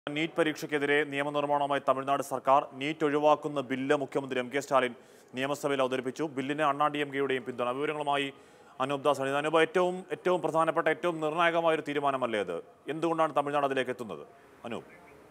NEET പരീക്ഷയ്ക്കെതിരെ നിയമനിർമ്മാണവുമായി Tamil Nadu സർക്കാർ NEET ഒഴിവാക്കുന്ന bill മുഖ്യമന്ത്രി എം കെ സ്റ്റാലിൻ നിയമസഭയിൽ അവതരിപ്പിച്ചു ബില്ലിന് അണ്ണാ ഡി എം കെയുടെയും പിന്തുണ വിവരങ്ങളുമായി അനൂപ് ദാസ് അണിത് അനൂപ് ഏറ്റവും ഏറ്റവും പ്രധാനപ്പെട്ട ഏറ്റവും നിർണായകമായ ഒരു തീരുമാനമല്ലേ അത് എന്തുകൊണ്ടാണ് തമിഴ്നാട് അതിലേക്ക് എത്തുന്നത് അനൂപ്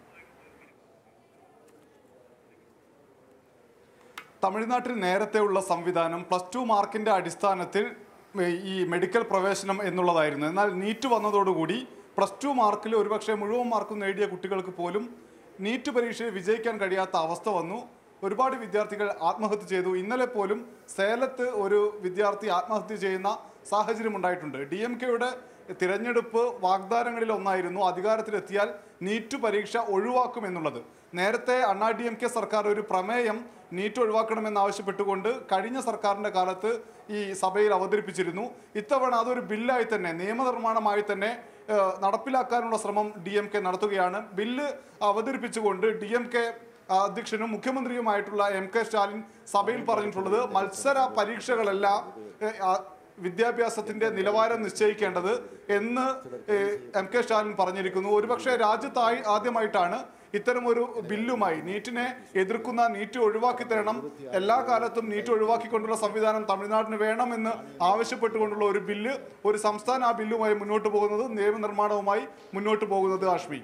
തമിഴ്നാട്ടിൽ നേരത്തെയുള്ള സംവിധാനം പ്ലസ് ടു മാർക്കിന്റെ അടിസ്ഥാനത്തിൽ ഏഹ്, ഈ മെഡിക്കൽ പ്രവേശനം എന്നുള്ളതായിരുന്നു എന്നാൽ നീറ്റ് വന്നതോടുകൂടി പ്ലസ് ടു മാർക്കിൽ ഒരുപക്ഷെ മുഴുവൻ മാർക്കും നേടിയ കുട്ടികൾക്ക് പോലും നീറ്റ് പരീക്ഷയിൽ വിജയിക്കാൻ കഴിയാത്ത അവസ്ഥ വന്നു ഒരുപാട് വിദ്യാർത്ഥികൾ ആത്മഹത്യ ചെയ്തു ഇന്നലെ പോലും സേലത്ത് ഒരു വിദ്യാർത്ഥി ആത്മഹത്യ ചെയ്യുന്ന സാഹചര്യം ഉണ്ടായിട്ടുണ്ട് ഡി എം കെയുടെ തിരഞ്ഞെടുപ്പ് വാഗ്ദാനങ്ങളിൽ ഒന്നായിരുന്നു അധികാരത്തിലെത്തിയാൽ നീറ്റ് പരീക്ഷ ഒഴിവാക്കുമെന്നുള്ളത് നേരത്തെ അണ്ണാ ഡി എം കെ സർക്കാർ ഒരു പ്രമേയം നീറ്റ് ഒഴിവാക്കണമെന്നാവശ്യപ്പെട്ടുകൊണ്ട് കഴിഞ്ഞ സർക്കാരിന്റെ കാലത്ത് ഈ സഭയിൽ അവതരിപ്പിച്ചിരുന്നു ഇത്തവണ അതൊരു ബില്ലായി തന്നെ നിയമനിർമ്മാണമായി തന്നെ ഏഹ്, നടപ്പിലാക്കാനുള്ള ശ്രമം ഡി എം കെ നടത്തുകയാണ് ബില്ല് അവതരിപ്പിച്ചുകൊണ്ട് ഡി എം കെ അധ്യക്ഷനും മുഖ്യമന്ത്രിയുമായിട്ടുള്ള എം കെ സ്റ്റാലിൻ സഭയിൽ പറഞ്ഞിട്ടുള്ളത് മത്സര പരീക്ഷകളല്ല ഏഹ്, ആ, വിദ്യാഭ്യാസത്തിന്റെ നിലവാരം നിശ്ചയിക്കേണ്ടത് എന്ന് ഏഹ്, എം കെ സ്റ്റാലിൻ പറഞ്ഞിരിക്കുന്നു ഒരുപക്ഷെ രാജ്യത്തായി ആദ്യമായിട്ടാണ് ഇത്തരം ഒരു ബില്ലുമായി നീറ്റിനെ എതിർക്കുന്ന നീറ്റ് ഒഴിവാക്കി തരണം എല്ലാ കാലത്തും നീറ്റ് ഒഴിവാക്കിക്കൊണ്ടുള്ള സംവിധാനം തമിഴ്നാടിന് വേണമെന്ന് ആവശ്യപ്പെട്ടുകൊണ്ടുള്ള ഒരു ബില്ല് ഒരു സംസ്ഥാന ആ ബില്ലുമായി മുന്നോട്ട് പോകുന്നത് നിയമനിർമ്മാണവുമായി മുന്നോട്ട് പോകുന്നത് ആഷ്മി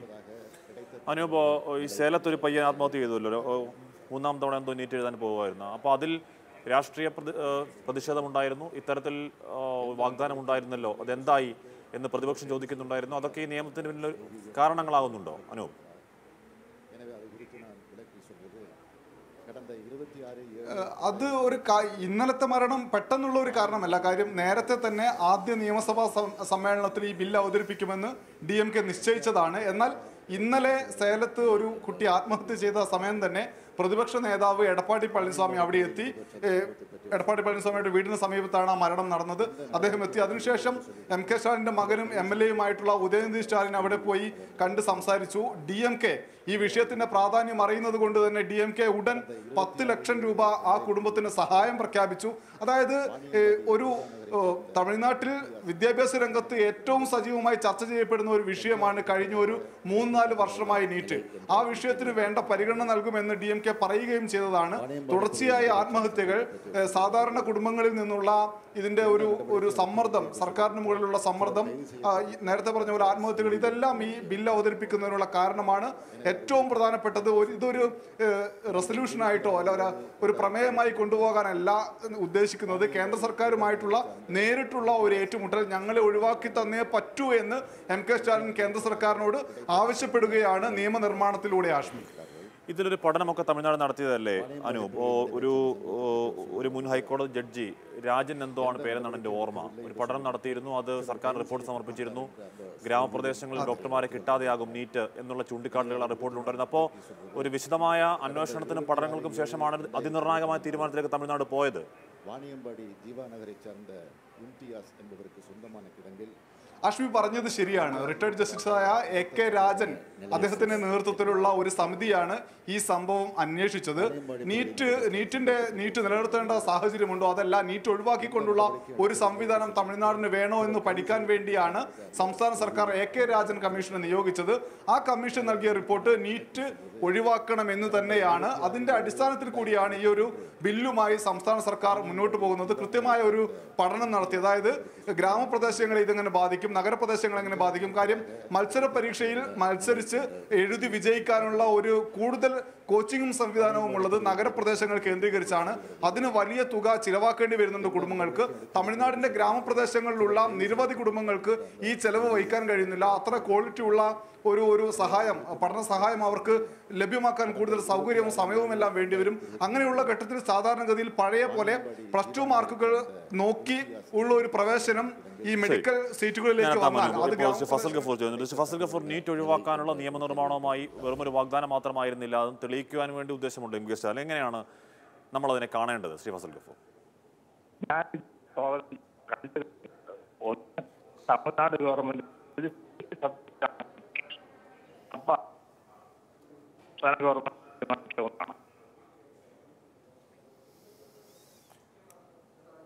അനൂപ് ഈ സേലത്ത് ഒരു പയ്യൻ ആത്മഹത്യ ചെയ്തല്ലോ ഓ, മൂന്നാം തവണ എന്തോ നീറ്റ് എഴുതാൻ പോകുമായിരുന്നു അപ്പോൾ അതിൽ രാഷ്ട്രീയ പ്രതി ഏഹ് പ്രതിഷേധമുണ്ടായിരുന്നു ഇത്തരത്തിൽ ഏഹ് വാഗ്ദാനം ഉണ്ടായിരുന്നല്ലോ അതെന്തായി എന്ന് പ്രതിപക്ഷം ചോദിക്കുന്നുണ്ടായിരുന്നു അതൊക്കെ ഈ നിയമത്തിന് പിന്നിൽ ഒരു കാരണങ്ങളാകുന്നുണ്ടോ അനൂപ് எனவே அது குறித்து நான் விளக்கி சொல்வது கடந்த இருபத்தி ஆறு ഏഹ് അത് ഒരു കാ- ഇന്നലത്തെ മരണം പെട്ടെന്നുള്ള ഒരു കാരണമല്ല കാര്യം നേരത്തെ തന്നെ ആദ്യ നിയമസഭാ സം- സമ്മേളനത്തിൽ ഈ ബില്ല് അവതരിപ്പിക്കുമെന്ന് ഡി എം കെ നിശ്ചയിച്ചതാണ് എന്നാൽ ഇന്നലെ സേലത്ത് ഒരു കുട്ടി ആത്മഹത്യ ചെയ്ത സമയം തന്നെ പ്രതിപക്ഷ നേതാവ് എടപ്പാടി പളനിസ്വാമി അവിടെ എത്തി ഏഹ് എടപ്പാടി പളനിസ്വാമിയുടെ വീടിന് സമീപത്താണ് ആ മരണം നടന്നത് അദ്ദേഹം എത്തി അതിനുശേഷം എം കെ സ്റ്റാലിന്റെ മകനും എം എൽ എയുമായിട്ടുള്ള ഉദയനിധി സ്റ്റാലിൻ അവിടെ പോയി കണ്ട് സംസാരിച്ചു ഡി എം കെ ഈ വിഷയത്തിന്റെ പ്രാധാന്യം അറിയുന്നത് കൊണ്ട് തന്നെ ഡി എം കെ ഉടൻ പത്ത് ലക്ഷം രൂപ ആ കുടുംബത്തിന് സഹായം പ്രഖ്യാപിച്ചു അതായത് ഏഹ്, ഒരു ഏഹ്, തമിഴ്നാട്ടിൽ വിദ്യാഭ്യാസ രംഗത്ത് ഏറ്റവും സജീവമായി ചർച്ച ചെയ്യപ്പെടുന്ന ഒരു വിഷയമാണ് കഴിഞ്ഞ ഒരു മൂന്നാല് വർഷമായി നീറ്റ് ആ വിഷയത്തിന് വേണ്ട പരിഗണന നൽകുമെന്ന് ഡി എം കെ പറയുകയും ചെയ്തതാണ് തുടർച്ചയായ ആത്മഹത്യകൾ ഏഹ്, സാധാരണ കുടുംബങ്ങളിൽ നിന്നുള്ള ഇതിന്റെ ഒരു ഒരു സമ്മർദ്ദം സർക്കാരിന് മുകളിലുള്ള സമ്മർദ്ദം ആ, ഈ നേരത്തെ പറഞ്ഞ പോലെ ആത്മഹത്യകൾ ഇതെല്ലാം ഈ ബില്ല് അവതരിപ്പിക്കുന്നതിനുള്ള കാരണമാണ് ഏറ്റവും പ്രധാനപ്പെട്ടത് ഒരു ഇതൊരു റെസൊല്യൂഷൻ ആയിട്ടോ അല്ല ഒരു ഒരു പ്രമേയമായി കൊണ്ടുപോകാനല്ല ഉദ്ദേശിക്കുന്നത് കേന്ദ്ര സർക്കാരുമായിട്ടുള്ള നേരിട്ടുള്ള ഒരു ഏറ്റുമുട്ടൽ ഞങ്ങളെ ഒഴിവാക്കി തന്നേ പറ്റൂ എന്ന് എം കെ സ്റ്റാലിൻ കേന്ദ്ര സർക്കാരിനോട് ആവശ്യപ്പെടുകയാണ് നിയമനിർമ്മാണത്തിലൂടെ ആഷ്മി ഇതിലൊരു പഠനമൊക്കെ തമിഴ്നാട് നടത്തിയതല്ലേ അനൂപ് ഓ, ഒരു ഓ, ഒരു മുൻ ഹൈക്കോടതി ജഡ്ജി രാജൻ എന്തോ ആണ് പേരെന്നാണ് എൻ്റെ ഓർമ്മ ഒരു പഠനം നടത്തിയിരുന്നു അത് സർക്കാർ റിപ്പോർട്ട് സമർപ്പിച്ചിരുന്നു ഗ്രാമപ്രദേശങ്ങളിൽ ഡോക്ടർമാരെ കിട്ടാതെയാകും നീറ്റ് എന്നുള്ള ചൂണ്ടിക്കാട്ടലുകൾ ആ റിപ്പോർട്ടിലുണ്ടായിരുന്നു അപ്പോൾ ഒരു വിശദമായ അന്വേഷണത്തിനും പഠനങ്ങൾക്കും ശേഷമാണ് അതിനിർണായകമായ തീരുമാനത്തിലേക്ക് തമിഴ്നാട് പോയത് வாணியம்பாடி ஜீவா நகரைச் சார்ந்த இம்தியாஸ் என்பவருக்கு சொந்தமான கிடங்கில் അഷ്മി പറഞ്ഞത് ശരിയാണ് റിട്ടയർഡ് ജസ്റ്റിസായ എ കെ രാജൻ അദ്ദേഹത്തിന്റെ നേതൃത്വത്തിലുള്ള ഒരു സമിതിയാണ് ഈ സംഭവം അന്വേഷിച്ചത് നീറ്റ് നീറ്റിന്റെ നീറ്റ് നിലനിർത്തേണ്ട സാഹചര്യമുണ്ടോ അതല്ല നീറ്റ് ഒഴിവാക്കിക്കൊണ്ടുള്ള ഒരു സംവിധാനം തമിഴ്നാടിന് വേണോ എന്ന് പഠിക്കാൻ വേണ്ടിയാണ് സംസ്ഥാന സർക്കാർ എ കെ രാജൻ കമ്മീഷനെ നിയോഗിച്ചത് ആ കമ്മീഷൻ നൽകിയ റിപ്പോർട്ട് നീറ്റ് ഒഴിവാക്കണമെന്ന് തന്നെയാണ് അതിന്റെ അടിസ്ഥാനത്തിൽ കൂടിയാണ് ഈ ഒരു ബില്ലുമായി സംസ്ഥാന സർക്കാർ മുന്നോട്ട് പോകുന്നത് കൃത്യമായ ഒരു പഠനം നടത്തി അതായത് ഗ്രാമപ്രദേശങ്ങളെ ഇതെങ്ങനെ ബാധിക്കും നഗരപ്രദേശങ്ങളെ എങ്ങനെ ബാധിക്കും കാര്യം മത്സര പരീക്ഷയിൽ മത്സരിച്ച് എഴുതി വിജയിക്കാനുള്ള ഒരു കൂടുതൽ കോച്ചിങ്ങും സംവിധാനവും ഉള്ളത് നഗരപ്രദേശങ്ങൾ കേന്ദ്രീകരിച്ചാണ് അതിന് വലിയ തുക ചിലവാക്കേണ്ടി വരുന്നുണ്ട് കുടുംബങ്ങൾക്ക് തമിഴ്നാടിന്റെ ഗ്രാമപ്രദേശങ്ങളിലുള്ള നിരവധി കുടുംബങ്ങൾക്ക് ഈ ചെലവ് വഹിക്കാൻ കഴിയുന്നില്ല അത്ര ക്വാളിറ്റി ഉള്ള ഒരു ഒരു സഹായം പഠന സഹായം അവർക്ക് ലഭ്യമാക്കാൻ കൂടുതൽ സൗകര്യവും സമയവും എല്ലാം വേണ്ടിവരും അങ്ങനെയുള്ള ഘട്ടത്തിൽ സാധാരണഗതിയിൽ പഴയ പോലെ പ്ലസ് ടു മാർക്കുകൾ നോക്കി ഉള്ള ഒരു പ്രവേശനം ഈ മെഡിക്കൽ സീറ്റുകളിലേക്ക് വന്നാൽ അത് ഇപ്പോൾ ശ്രീ ഫസൽ ഗ്രാമപ്രദേശ- ഗഫൂർ ചോദിച്ചിട്ടുണ്ട് ശ്രീ ഫസൽ ഗഫൂർ നീറ്റ് ഒഴിവാക്കാനുള്ള നിയമനിർമ്മാണവുമായി വെറും ഒരു വാഗ്ദാനം മാത്രമായിരുന്നില്ല അതും തെളിയിക്കുവാൻ വേണ്ടി ഉദ്ദേശമുണ്ട് എം കെ സ്റ്റാലിൻ എങ്ങനെയാണ് നമ്മൾ അതിനെ കാണേണ്ടത് ശ്രീ ഫസൽ ഗഫൂർ ഞാൻ തോന്നി കണ്ടത് ഒന്ന് തമിഴ്നാട് ഗവൺമെന്റ് ഒരു സബ്ജക്റ്റാണ് അപ്പൊ സംസ്ഥാന ഗവൺമെന്റ് തീരുമാനിച്ച ഒന്നാണ്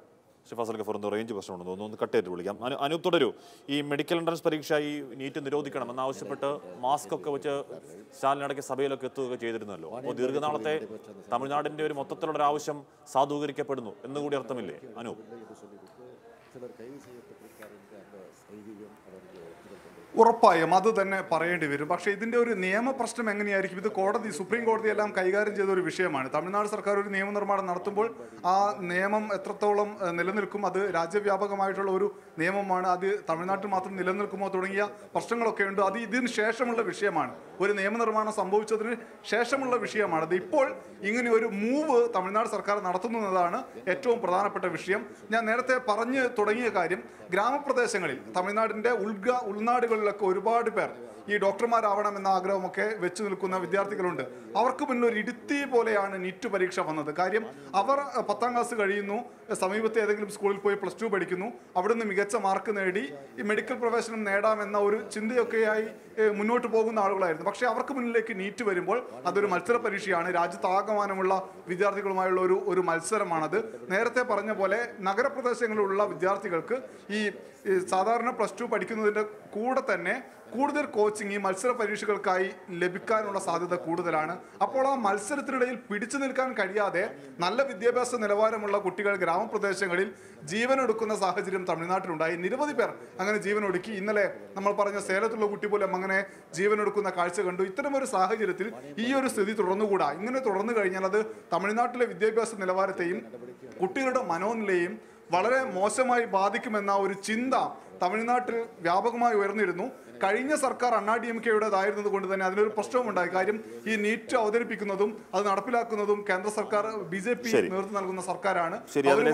ശ്രീ ഫസൽ ഗഫർ എന്തോ റേഞ്ച് പ്രശ്നമുണ്ടെന്ന് തോന്നുന്നു ഒന്ന് കട്ട് ചെയ്തിട്ട് വിളിക്കാം അനു അനൂപ് തുടരൂ ഈ മെഡിക്കൽ എൻട്രൻസ് പരീക്ഷ ഈ നീറ്റ് നിരോധിക്കണം എന്നാവശ്യപ്പെട്ട് മാസ്ക് ഒക്കെ വെച്ച് സ്റ്റാലിനടക്കി സഭയിലൊക്കെ എത്തുകയൊക്കെ ചെയ്തിരുന്നല്ലോ അപ്പോൾ ദീർഘനാളത്തെ തമിഴ്നാടിന്റെ ഒരു മൊത്തത്തിലുള്ള ഒരു ആവശ്യം സാധൂകരിക്കപ്പെടുന്നു എന്നുകൂടി അർത്ഥമില്ലേ അനൂപ് சிலர் கைது செய்யப்பட்டிருக்காருன்ற அந்த செய்தியும் அவர்கள் ஒப்புதல் ഉറപ്പായും അത് തന്നെ പറയേണ്ടി വരും പക്ഷേ ഇതിന്റെ ഒരു നിയമപ്രശ്നം എങ്ങനെയായിരിക്കും ഇത് കോടതി സുപ്രീം കോടതി എല്ലാം കൈകാര്യം ചെയ്ത ഒരു വിഷയമാണ് തമിഴ്നാട് സർക്കാർ ഒരു നിയമനിർമ്മാണം നടത്തുമ്പോൾ ആ നിയമം എത്രത്തോളം ഏഹ്, നിലനിൽക്കും അത് രാജ്യവ്യാപകമായിട്ടുള്ള ഒരു നിയമമാണ് അത് തമിഴ്നാട്ടിൽ മാത്രം നിലനിൽക്കുമോ തുടങ്ങിയ പ്രശ്നങ്ങളൊക്കെ ഉണ്ട് അത് ഇതിന് ശേഷമുള്ള വിഷയമാണ് ഒരു നിയമനിർമ്മാണം സംഭവിച്ചതിന് ശേഷമുള്ള വിഷയമാണ് അത് ഇപ്പോൾ ഇങ്ങനെ ഒരു മൂവ് തമിഴ്നാട് സർക്കാർ നടത്തുന്നതാണ് ഏറ്റവും പ്രധാനപ്പെട്ട വിഷയം ഞാൻ നേരത്തെ പറഞ്ഞു തുടങ്ങിയ കാര്യം ഗ്രാമപ്രദേശങ്ങളിൽ തമിഴ്നാടിന്റെ ഉൾഗ ഉൾനാടുകളിലൊക്കെ ഒരുപാട് പേർ ഈ ഡോക്ടർമാരാവണം എന്ന ആഗ്രഹമൊക്കെ വെച്ചു നിൽക്കുന്ന വിദ്യാർത്ഥികളുണ്ട് അവർക്ക് മുന്നിൽ ഒരു ഇടുത്തി പോലെയാണ് നീറ്റ് പരീക്ഷ വന്നത് കാര്യം അവർ അഹ്, പത്താം ക്ലാസ് കഴിയുന്നു സമീപത്തെ ഏതെങ്കിലും സ്കൂളിൽ പോയി പ്ലസ് ടു പഠിക്കുന്നു അവിടുന്ന് മികച്ച മാർക്ക് നേടി ഈ മെഡിക്കൽ പ്രവേശനം നേടാമെന്ന ഒരു ചിന്തയൊക്കെയായി ഏഹ്, മുന്നോട്ട് പോകുന്ന ആളുകളായിരുന്നു പക്ഷേ അവർക്ക് മുന്നിലേക്ക് നീറ്റ് വരുമ്പോൾ അതൊരു മത്സര പരീക്ഷയാണ് രാജ്യത്താകമാനമുള്ള വിദ്യാർത്ഥികളുമായുള്ള ഒരു ഒരു മത്സരമാണത് നേരത്തെ പറഞ്ഞ പോലെ നഗരപ്രദേശങ്ങളിലുള്ള വിദ്യാർത്ഥികൾക്ക് ഈ ഈ സാധാരണ പ്ലസ് ടു പഠിക്കുന്നതിൻ്റെ കൂടെ തന്നെ കൂടുതൽ കോച്ചിങ് ഈ മത്സര പരീക്ഷകൾക്കായി ലഭിക്കാനുള്ള സാധ്യത കൂടുതലാണ് അപ്പോൾ ആ മത്സരത്തിനിടയിൽ പിടിച്ചു നിൽക്കാൻ കഴിയാതെ നല്ല വിദ്യാഭ്യാസ നിലവാരമുള്ള കുട്ടികൾ ഗ്രാമപ്രദേശങ്ങളിൽ ജീവനൊടുക്കുന്ന സാഹചര്യം തമിഴ്നാട്ടിലുണ്ടായി നിരവധി പേർ അങ്ങനെ ജീവനൊടുക്കി ഇന്നലെ നമ്മൾ പറഞ്ഞ സേലത്തുള്ള കുട്ടി പോലും അങ്ങനെ ജീവനൊടുക്കുന്ന കാഴ്ച കണ്ടു ഇത്തരമൊരു സാഹചര്യത്തിൽ ഈ ഒരു സ്ഥിതി തുടർന്നുകൂടാ ഇങ്ങനെ തുടർന്നു കഴിഞ്ഞാൽ അത് തമിഴ്നാട്ടിലെ വിദ്യാഭ്യാസ നിലവാരത്തെയും കുട്ടികളുടെ മനോനിലയും വളരെ മോശമായി ബാധിക്കുമെന്ന ഒരു ചിന്ത തമിഴ്നാട്ടിൽ വ്യാപകമായി ഉയർന്നിരുന്നു കഴിഞ്ഞ സർക്കാർ അണ്ണാ ഡി എം കെയുടേതായിരുന്നത് കൊണ്ട് തന്നെ അതിനൊരു പ്രശ്നമുണ്ടായി കാര്യം ഈ നീറ്റ് അവതരിപ്പിക്കുന്നതും അത് നടപ്പിലാക്കുന്നതും കേന്ദ്ര സർക്കാർ ബി ജെ പി ശരി. നേതൃത്വം നൽകുന്ന സർക്കാരാണ് ശരി അതിനെ